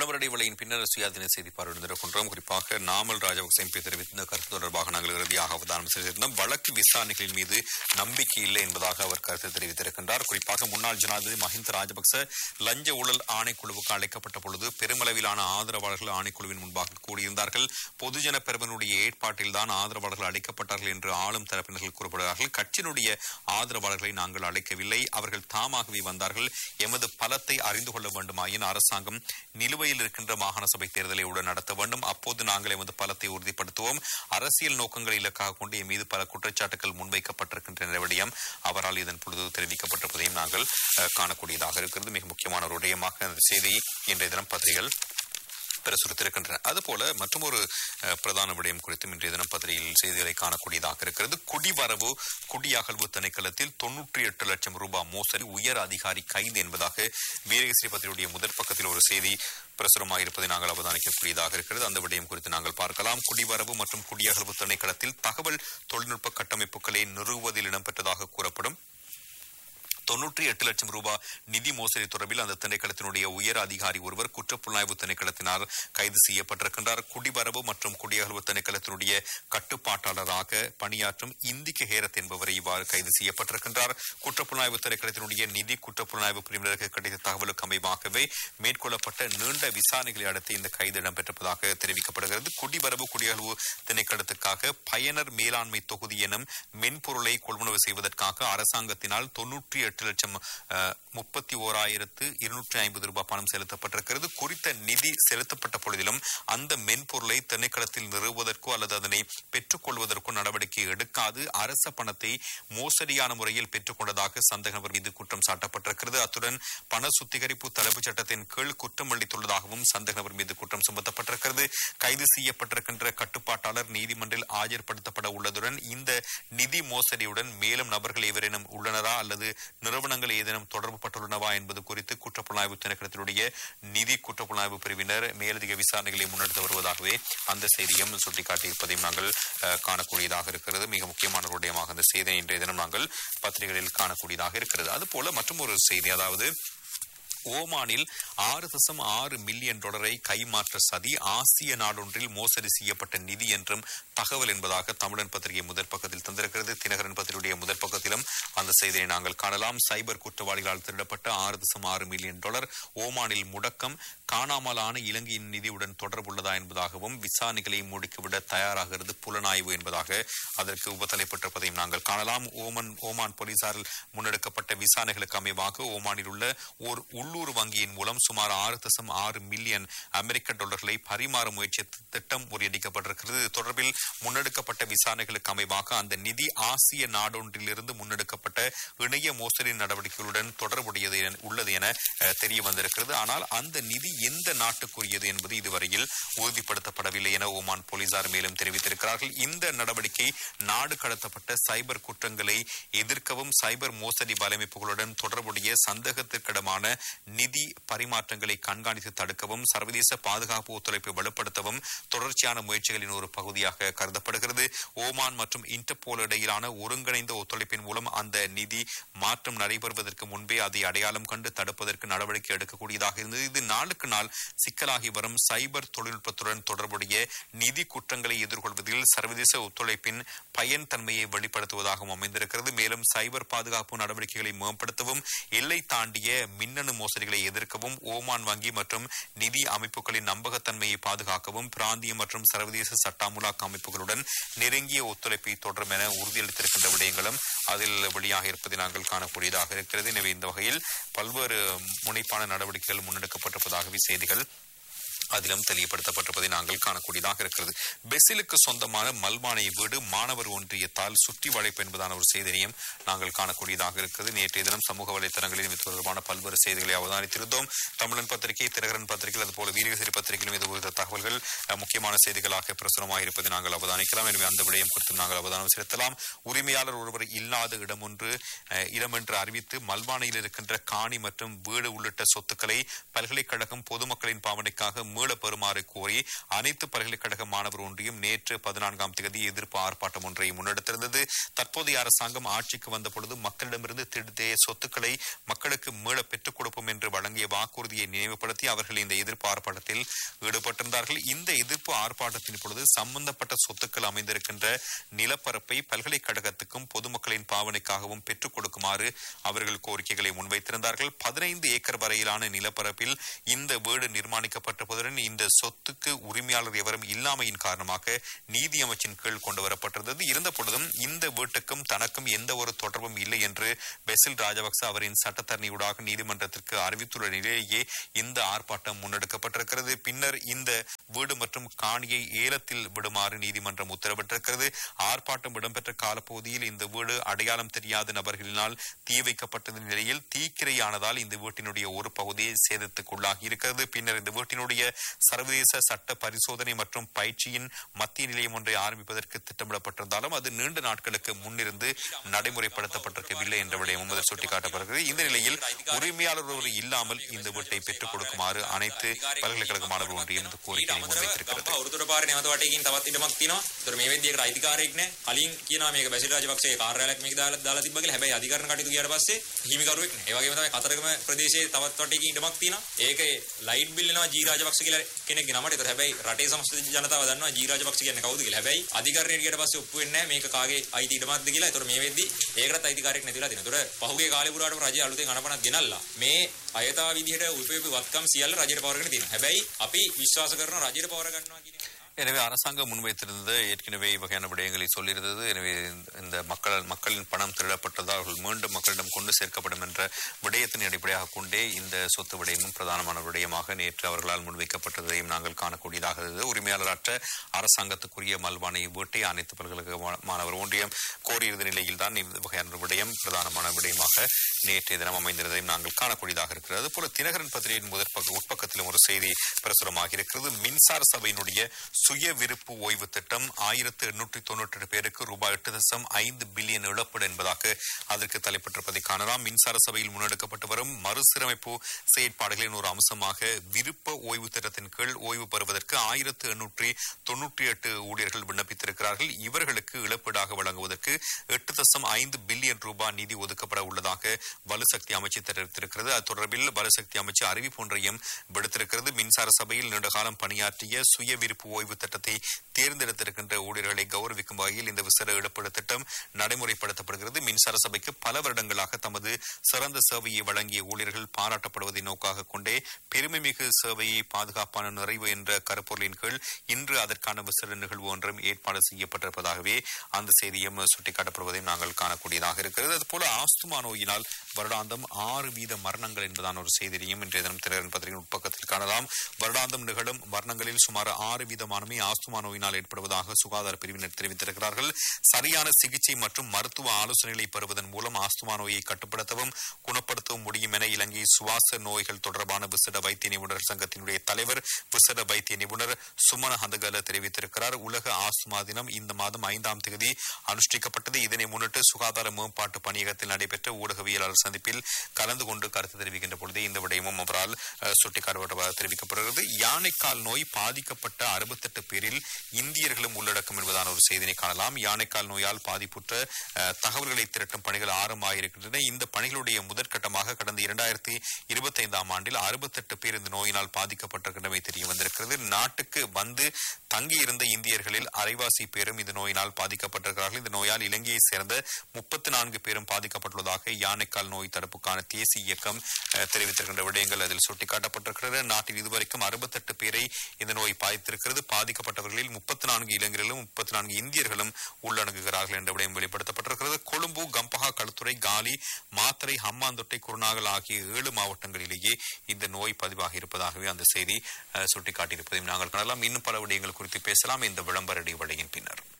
சின்னவர் இடைவெளியின் பின்னர் சுயாதீன செய்தி பார்வையிடுகின்றோம் குறிப்பாக நாமல் ராஜபக்சே எம்பி தெரிவித்த கருத்து தொடர்பாக நாங்கள் இறுதியாக அவதானம் செய்திருந்தோம் வழக்கு விசாரணைகளின் மீது நம்பிக்கை இல்லை என்பதாக அவர் கருத்து தெரிவித்திருக்கின்றார் குறிப்பாக முன்னாள் ஜனாதிபதி மஹிந்த ராஜபக்ச லஞ்ச ஊழல் ஆணைக்குழுவுக்கு அழைக்கப்பட்ட பொழுது பெருமளவிலான ஆதரவாளர்கள் ஆணைக்குழுவின் முன்பாக கூடியிருந்தார்கள் பொதுஜன பெருமனுடைய ஏற்பாட்டில்தான் ஆதரவாளர்கள் அழைக்கப்பட்டார்கள் என்று ஆளும் தரப்பினர்கள் கூறப்படுகிறார்கள் கட்சியினுடைய ஆதரவாளர்களை நாங்கள் அழைக்கவில்லை அவர்கள் தாமாகவே வந்தார்கள் எமது பலத்தை அறிந்து கொள்ள வேண்டுமாயின் அரசாங்கம் நிலுவையில் இருக்கின்ற மாகாண சபை தேர்தலை உடன் நடத்த வேண்டும் அப்போது நாங்கள் எமது பலத்தை உறுதிப்படுத்துவோம் அரசியல் நோக்கங்களை இலக்காக கொண்டு எம் மீது பல குற்றச்சாட்டுகள் முன்வைக்கப்பட்டிருக்கின்ற விடயம் அவரால் இதன் பொழுது தெரிவிக்கப்பட்டிருப்பதையும் நாங்கள் அஹ், காணக்கூடியதாக இருக்கிறது மிக முக்கியமான ஒரு விடயமாக அந்த செய்தி இன்றைய தினம் பத்திரிகைகள் பிரசுரித்திருக்கின்றன அதுபோல மற்றொரு அஹ், பிரதான விடயம் குறித்தும் இன்றைய தினம் பத்திரிகையில் செய்திகளை காணக்கூடியதாக இருக்கிறது குடிவரவு குடியகழ்வு திணைக்களத்தில் தொன்னூற்றி எட்டு லட்சம் ரூபாய் மோசடி உயர் அதிகாரி கைது என்பதாக வீரகேசரி பத்திரிகையுடைய முதற் பக்கத்தில் ஒரு செய்தி பிரசுரமாக இருப்பதை நாங்கள் அவதானிக்கக்கூடியதாக இருக்கிறது அந்த விடயம் குறித்து நாங்கள் பார்க்கலாம் குடிவரவு மற்றும் குடியகழ்வு திணைக்களத்தில் தகவல் தொழில்நுட்ப கட்டமைப்புகளை நிறுவுவதில் இடம்பெற்றதாக கூறப்படும் தொன்னூற்றி எட்டு லட்சம் ரூபாய் நிதி மோசடி தொடர்பில் அந்த திணைக்களத்தினுடைய உயர் அதிகாரி ஒருவர் குற்றப்புலனாய்வு திணைக்களத்தினால் கைது செய்யப்பட்டிருக்கின்றார் குடிவரவு மற்றும் குடியகழ்வு திணைக்களத்தினுடைய கட்டுப்பாட்டாளராக பணியாற்றும் இந்திக ஹேரத் என்பவரை இவ்வாறு கைது செய்யப்பட்டிருக்கின்றார் குற்றப்புலனாய்வு திணைக்களத்தினுடைய நிதி குற்றப்புலனாய்வு பிரிவினருக்கு கிடைத்த தகவலுக்கு அமைவாகவே மேற்கொள்ளப்பட்ட நீண்ட விசாரணைகளை அடுத்து இந்த கைது இடம்பெற்றிருப்பதாக தெரிவிக்கப்படுகிறது குடிவரவு குடியகழ்வு திணைக்களத்துக்காக பயனர் மேலாண்மை தொகுதி எனும் மென்பொருளை கொள்வனவு செய்வதற்காக அரசாங்கத்தினால் தொன்னூற்றி எட்டு லட்சம் அஹ், முப்பத்தி ஓராயிரத்து இருநூற்றி ஐம்பது ரூபாய் பணம் செலுத்தப்பட்டிருக்கிறது குறித்த நிதி செலுத்தப்பட்ட பொழுதிலும் அந்த மென்பொருளை திணைக்களத்தில் நிறுவுவதற்கோ அல்லது அதனை பெற்றுக்கொள்வதற்கோ நடவடிக்கை எடுக்காது அரச பணத்தை மோசடியான முறையில் பெற்றுக்கொண்டதாக சந்தேக நபர் மீது குற்றம் சாட்டப்பட்டிருக்கிறது அத்துடன் பண சுத்திகரிப்பு தலைப்புச் சட்டத்தின் கீழ் குற்றம் அளித்துள்ளதாகவும் சந்தேக நபர் மீது குற்றம் சுமத்தப்பட்டிருக்கிறது கைது செய்யப்பட்டிருக்கின்ற கட்டுப்பாட்டாளர் நீதிமன்றில் ஆஜர்படுத்தப்பட உள்ளதுடன் இந்த நிதி மோசடியுடன் மேலும் நபர்கள் எவரேனும் உள்ளனரா அல்லது நிறுவனங்கள் ஏதேனும் தொடர்பு பட்டுள்ளனவா என்பது குறித்து குற்றப்புலனாய்வு திணைக்களத்தினுடைய நிதி குற்றப்புலனாய்வு பிரிவினர் மேலதிக விசாரணைகளை முன்னெடுத்து வருவதாகவே அந்த செய்தியும் சுட்டிக்காட்டியிருப்பதையும் நாங்கள் அஹ், காணக்கூடியதாக இருக்கிறது மிக முக்கியமான ஒரு விடயமாக அந்த செய்தியை இன்றைய தினம் நாங்கள் பத்திரிகைகளில் காணக்கூடியதாக இருக்கிறது அதுபோல மற்றும் ஒரு செய்தி அதாவது ஓமானில் ஆறு தசம் ஆறு மில்லியன் டாலரை கைமாற்ற சதி ஆசிய நாடொன்றில் மோசடி செய்யப்பட்ட நிதி என்றும் தகவல் என்பதாக தமிழன் பத்திரிகை முதற் பக்கத்தில் தந்திருக்கிறது தினகரன் பத்திரிகையுடைய முதற் பக்கத்திலும் அந்த செய்தியை நாங்கள் காணலாம் சைபர் குற்றவாளிகளால் திருடப்பட்ட ஆறு தசம் ஆறு மில்லியன் டாலர் ஓமானில் முடக்கம் காணாமலான இலங்கையின் நிதியுடன் தொடர்புள்ளதா என்பதாகவும் விசாரணைகளை முடுக்கிவிட தயாராகிறது புலனாய்வு என்பதாக அதற்கு உபத்தலைப்பட்டிருப்பதையும் நாங்கள் காணலாம் ஓமன் ஓமான் போலீசாரில் முன்னெடுக்கப்பட்ட விசாரணைகளுக்கு அமைவாக ஓமானில் உள்ள ஓர் உள்ளூர் வங்கியின் மூலம் சுமார் ஆறு தசம் ஆறு மில்லியன் அமெரிக்க டாலர்களை பரிமாற முயற்சி திட்டம் முறியடிக்கப்பட்டிருக்கிறது இது தொடர்பில் முன்னெடுக்கப்பட்ட விசாரணைகளுக்கு அமைவாக அந்த நிதி ஆசிய நாடொன்றிலிருந்து முன்னெடுக்கப்பட்ட இணைய மோசடி நடவடிக்கைகளுடன் தொடர்புடையது என- உள்ளது என அஹ், தெரிய வந்திருக்கிறது ஆனால் அந்த நிதி எந்த நாட்டுக்குரியது என்பது இதுவரையில் உறுதிப்படுத்தப்படவில்லை என ஓமான் போலீசார் மேலும் தெரிவித்திருக்கிறார்கள் இந்த நடவடிக்கை நாடு கடத்தப்பட்ட சைபர் குற்றங்களை எதிர்க்கவும் சைபர் மோசடி வலையமைப்புகளுடன் தொடர்புடைய சந்தேகத்திற்கிடமான நிதி பரிமாற்றங்களை கண்காணித்து தடுக்கவும் சர்வதேச பாதுகாப்பு ஒத்துழைப்பை வலுப்படுத்தவும் தொடர்ச்சியான முயற்சிகளின் ஒரு பகுதியாக கருதப்படுகிறது ஓமான் மற்றும் இன்டர்போல் இடையிலான ஒருங்கிணைந்த ஒத்துழைப்பின் மூலம் அந்த நிதி மாற்றம் நடைபெறுவதற்கு முன்பே அதை அடையாளம் கண்டு தடுப்பதற்கு நடவடிக்கை எடுக்கக்கூடியதாக இருந்தது இது நாளுக்கு நாள் சிக்கலாகி வரும் சைபர் தொழில்நுட்பத்துடன் தொடர்புடைய நிதி குற்றங்களை எதிர்கொள்வதில் சர்வதேச ஒத்துழைப்பின் பயன் தன்மையை வெளிப்படுத்துவதாகவும் அமைந்திருக்கிறது மேலும் சைபர் பாதுகாப்பு நடவடிக்கைகளை மேம்படுத்தவும் எல்லை தாண்டிய மின்னணு மோசடிகளை எதிர்க்கவும் ஓமான் வங்கி மற்றும் நிதி அமைப்புகளின் நம்பகத்தன்மையை பாதுகாக்கவும் பிராந்திய மற்றும் சர்வதேச சட்ட அமுலாக்க அமைப்புகளுடன் நெருங்கிய ஒத்துழைப்பை தொடரும் என உறுதியளித்திருக்கின்ற விடயங்களும் அதில் வெளியாக இருப்பதை நாங்கள் காணக்கூடியதாக இருக்கிறது எனவே இந்த வகையில் பல்வேறு முனைப்பான நடவடிக்கைகள் முன்னெடுக்கப்பட்டிருப்பதாகவே செய்திகள் அதிலும் தெளிவுபடுத்தப்பட்டிருப்பதை நாங்கள் காணக்கூடியதாக இருக்கிறது பெசிலுக்கு சொந்தமான மல்வானை வீடு மாணவர் ஒன்றியத்தால் சுற்றி வளைப்பு என்பதான ஒரு செய்தியையும் நாங்கள் காணக்கூடியதாக இருக்கிறது நேற்றைய தினம் சமூக வலைத்தளங்களில் இது தொடர்பான பல்வேறு செய்திகளை அவதானித்திருந்தோம் தமிழன் பத்திரிகை தினகரன் பத்திரிகை அதுபோல வீரகசிரி பத்திரிகையிலும் இது குறித்த தகவல்கள் அஹ், முக்கியமான செய்திகளாக பிரசுரமாக இருப்பதை நாங்கள் அவதானிக்கலாம் எனவே அந்த விடயம் குறித்து நாங்கள் அவதானம் செலுத்தலாம் உரிமையாளர் ஒருவர் இல்லாத இடம் ஒன்று அஹ், இடம் என்று அறிவித்து மல்வானையில் இருக்கின்ற காணி மற்றும் வீடு உள்ளிட்ட சொத்துக்களை பல்கலைக்கழகம் பொதுமக்களின் பாவனைக்காக மீள பெறுமாறு கோரி அனைத்து பல்கலைக்கழக மாணவர் ஒன்றியம் நேற்று பதினான்காம் தேதி எதிர்ப்பு ஆர்ப்பாட்டம் ஒன்றை முன்னெடுத்திருந்தது தற்போதைய அரசாங்கம் ஆட்சிக்கு வந்த பொழுது மக்களிடமிருந்து திருடிய சொத்துக்களை மக்களுக்கு மீள பெற்றுக் கொடுப்போம் என்று வழங்கிய வாக்குறுதியை நினைவுபடுத்தி அவர்கள் இந்த எதிர்ப்பு ஆர்ப்பாட்டத்தில் ஈடுபட்டிருந்தார்கள் இந்த எதிர்ப்பு ஆர்ப்பாட்டத்தின் பொழுது சம்பந்தப்பட்ட சொத்துக்கள் அமைந்திருக்கின்ற நிலப்பரப்பை பல்கலைக்கழகத்துக்கும் பொதுமக்களின் பாவனைக்காகவும் பெற்றுக் கொடுக்குமாறு அவர்கள் கோரிக்கைகளை முன்வைத்திருந்தார்கள் பதினைந்து ஏக்கர் வரையிலான நிலப்பரப்பில் இந்த வீடு நிர்மாணிக்கப்பட்டிருப்பதுடன் இந்த சொத்துக்கு உரிமையாளர் எவரும் இல்லாமையின் காரணமாக நீதி அமைச்சின் கீழ் கொண்டு வரப்பட்டிருந்தது இருந்த பொழுதும் இந்த வீட்டுக்கும் தனக்கும் எந்த ஒரு தொடர்பும் இல்லை என்று பெசில் ராஜபக்ச அவரின் சட்டத்தரணியூடாக நீதிமன்றத்திற்கு அறிவித்துள்ள நிலையிலேயே இந்த ஆர்ப்பாட்டம் முன்னெடுக்கப்பட்டிருக்கிறது பின்னர் இந்த வீடு மற்றும் காணியை ஏலத்தில் விடுமாறு நீதிமன்றம் உத்தரவிட்டிருக்கிறது ஆர்ப்பாட்டம் இடம்பெற்ற காலப்பகுதியில் இந்த வீடு அடையாளம் தெரியாத நபர்களினால் தீ வைக்கப்பட்டது நிலையில் தீக்கிரையானதால் இந்த வீட்டினுடைய ஒரு பகுதியை சேதத்துக்குள்ளாகி இருக்கிறது பின்னர் இந்த வீட்டினுடைய சர்வதேச சட்ட பரிசோதனை மற்றும் பயிற்சியின் மத்திய நிலையம் ஒன்றை ஆரம்பிப்பதற்கு திட்டமிடப்பட்டிருந்தாலும் அது நீண்ட நாட்களுக்கு முன்னிருந்து நடைமுறைப்படுத்தப்பட்டிருக்கவில்லை என்ற விடயமும் அதில் சுட்டிக்காட்டப்படுகிறது இந்த நிலையில் உரிமையாளர் ஒருவர் இல்லாமல் இந்த வீட்டை பெற்றுக் கொடுக்குமாறு அனைத்து பல்கலைக்கழக மாணவர் ஒன்றியம் இந்த கோரிக்கையை முன்வைத்திருக்கிறது අවුරුදුර පාර නැවත වටේකින් තවත් ඉඩමක් තියෙනවා. ඒතර මේ වෙද්දියේකට අයිතිකාරයෙක් නැහැ. කලින් කියනවා මේක බැසිල් රාජපක්ෂගේ කාර්යාලයක් මේක දාලා දාලා තිබ්බ කියලා. හැබැයි අධිකරණ කටයුතු ගියාට පස්සේ හිමිකරුවෙක් නැහැ. ඒ වගේම තමයි කතරගම ප්‍රදේශයේ තවත් වටේකින් ඉඩමක් තියෙනවා. ඒකේ ලයිට් බිල් එනවා ජී රාජපක්ෂ කියලා කෙනෙක්ගේ නමට. ඒතර හැබැයි රටේ සමස්ත ජනතාව දන්නවා ජී රාජපක්ෂ කියන්නේ කවුද කියලා. හැබැයි අධිකරණයට ගියාට පස්සේ ඔප්පු වෙන්නේ නැහැ මේක කාගේ අයිති ඉඩමක්ද කියලා. ඒතර මේ වෙද්දි ඒකටත් අයිතිකාරයෙක් නැතිලා තියෙනවා. ඒතර පහුගිය කාලේ පුරාටම රජය අලුතෙන් අනපනක් ගෙනල්ලා මේ අයථා විදිහට උපයෝගී වත්කම් සියල්ල රජයට පවරගෙන තියෙනවා. හැබැයි අපි විශ්වාස කරනවා රජයට පවර ගන්නවා කියන එක. எனவே அரசாங்கம் முன்வைத்திருந்த ஏற்கனவே இவ்வகையான விடயங்களை சொல்லியிருந்தது எனவே இந்த- இந்த மக்கள் மக்களின் பணம் திருடப்பட்டதால் அவர்கள் மீண்டும் மக்களிடம் கொண்டு சேர்க்கப்படும் என்ற விடயத்தின் அடிப்படையாக கொண்டே இந்த சொத்து விடயமும் பிரதானமான விடயமாக நேற்று அவர்களால் முன்வைக்கப்பட்டதையும் நாங்கள் காணக்கூடியதாக இருந்தது உரிமையாளரற்ற அரசாங்கத்துக்குரிய மல்வானை வீட்டை அனைத்து பல்கலைக்கழக மா- மாணவர் ஒன்றியம் கோரியிருந்த நிலையில் தான் இந்த வகையான விடயம் பிரதானமான விடயமாக நேற்றைய தினம் அமைந்திருந்ததையும் நாங்கள் காணக்கூடியதாக இருக்கிறது அதுபோல தினகரன் பத்திரிகையின் முதற் பக்க உட்பக்கத்திலும் ஒரு செய்தி பிரசுரமாக இருக்கிறது மின்சார சபையினுடைய சுய விருப்பு ஓய்வு திட்டம் ஆயிரத்து எண்ணூற்றி தொண்ணூற்றி எட்டு பேருக்கு ரூபாய் எட்டு தசம் ஐந்து பில்லியன் இழப்பீடு என்பதாக அதற்கு தலைப்பட்டிருப்பதை காணலாம் மின்சார சபையில் முன்னெடுக்கப்பட்டு வரும் மறுசீரமைப்பு செயற்பாடுகளின் ஒரு அம்சமாக விருப்ப ஓய்வு திட்டத்தின் கீழ் ஓய்வு பெறுவதற்கு ஆயிரத்து எண்ணூற்றி தொன்னூற்றி எட்டு ஊழியர்கள் விண்ணப்பித்திருக்கிறார்கள் இவர்களுக்கு இழப்பீடாக வழங்குவதற்கு எட்டு தசம் ஐந்து பில்லியன் ரூபாய் நிதி ஒதுக்கப்பட உள்ளதாக வலுசக்தி அமைச்சு தெரிவித்திருக்கிறது அது தொடர்பில் வலுசக்தி அமைச்சு அறிவிப்பு ஒன்றையும் விடுத்திருக்கிறது மின்சார சபையில் நீண்ட காலம் பணியாற்றிய சுய விருப்பு ஓய்வு திட்டத்தை தேர்ந்தெடுத்திருக்கின்ற ஊழியர்களை கௌரவிக்கும் வகையில் இந்த விசேட இழப்பீடு திட்டம் நடைமுறைப்படுத்தப்படுகிறது மின்சார சபைக்கு பல வருடங்களாக தமது சிறந்த சேவையை வழங்கிய ஊழியர்கள் பாராட்டப்படுவதை நோக்காக கொண்டே பெருமைமிகு சேவையை பாதுகாப்பான நிறைவு என்ற கருப்பொருளின் கீழ் இன்று அதற்கான விசேட நிகழ்வு ஒன்றும் ஏற்பாடு செய்யப்பட்டிருப்பதாகவே அந்த செய்தியும் சுட்டிக்காட்டப்படுவதையும் நாங்கள் காணக்கூடியதாக இருக்கிறது அதுபோல ஆஸ்துமா நோயினால் வருடாந்தம் ஆறு வீத மரணங்கள் என்பதான ஒரு செய்தியையும் இன்றைய தினம் திரையரன் பத்திரிகை உட்பக்கத்தில் காணலாம் வருடாந்தம் நிகழும் மரணங்களில் சுமார் ஆறு வீதமானமே ஆஸ்துமா நோயினால் ஏற்படுவதாக சுகாதார பிரிவினர் தெரிவித்திருக்கிறார்கள் சரியான சிகிச்சை மற்றும் மருத்துவ ஆலோசனைகளை பெறுவதன் மூலம் ஆஸ்துமா நோயை கட்டுப்படுத்தவும் குணப்படுத்தவும் முடியும் என இலங்கை சுவாச நோய்கள் தொடர்பான விசேட வைத்திய நிபுணர் சங்கத்தினுடைய தலைவர் விசேட வைத்திய நிபுணர் சுமன ஹந்தகல தெரிவித்திருக்கிறார் உலக ஆஸ்துமா தினம் இந்த மாதம் ஐந்தாம் தேதி அனுஷ்டிக்கப்பட்டது இதனை முன்னிட்டு சுகாதார மேம்பாட்டு பணியகத்தில் நடைபெற்ற ஊடகவியலாளர் சந்திப்பில் கலந்து கொண்டு கருத்து தெரிவிக்கின்ற பொழுதே இந்த விடயமும் அவரால் அஹ், சுட்டிக்காட்டப்பட்டதாக தெரிவிக்கப்படுகிறது யானைக்கால் நோய் பாதிக்கப்பட்ட அறுபத்தெட்டு பேரில் இந்தியர்களும் உள்ளடக்கம் என்பதான ஒரு செய்தியை காணலாம் யானைக்கால் நோயால் பாதிப்புற்ற அஹ், தகவல்களை திரட்டும் பணிகள் ஆரம்பமாகியிருக்கின்றன இந்த பணிகளுடைய முதற்கட்டமாக கடந்த இரண்டாயிரத்தி இருபத்தி ஐந்தாம் ஆண்டில் அறுபத்தெட்டு பேர் இந்த நோயினால் பாதிக்கப்பட்டிருக்கின்றமை தெரிய வந்திருக்கிறது நாட்டுக்கு வந்து தங்கியிருந்த இந்தியர்களில் அரைவாசி பேரும் இந்த நோயினால் பாதிக்கப்பட்டிருக்கிறார்கள் இந்த நோயால் இலங்கையை சேர்ந்த முப்பத்தி நான்கு பேரும் பாதிக்கப்பட்டுள்ளதாக யானைக்கால் நோய் தடுப்புக்கான தேசிய இயக்கம் அஹ், தெரிவித்திருக்கின்ற விடயங்கள் அதில் சுட்டிக்காட்டப்பட்டிருக்கிறது நாட்டில் இதுவரைக்கும் அறுபத்தெட்டு பேரை இந்த நோய் பாதித்திருக்கிறது பாதிக்கப்பட்டவர்களில் முப்பத்தி நான்கு இளைஞர்களும் முப்பத்தி நான்கு இந்தியர்களும் உள்ளடங்குகிறார்கள் என்ற விடயம் வெளிப்படுத்தப்பட்டிருக்கிறது கொழும்பு கம்பஹா களுத்துறை காலி மாத்தறை ஹம்மாந்தொட்டை குருநாகல் ஆகிய ஏழு மாவட்டங்களிலேயே இந்த நோய் பதிவாகி இருப்பதாகவே அந்த செய்தி அஹ், சுட்டிக்காட்டியிருப்பதையும் நாங்கள் காணலாம் இன்னும் பல விடயங்கள் குறித்து பேசலாம் இந்த விளம்பர இடைவெளியின் பின்னர்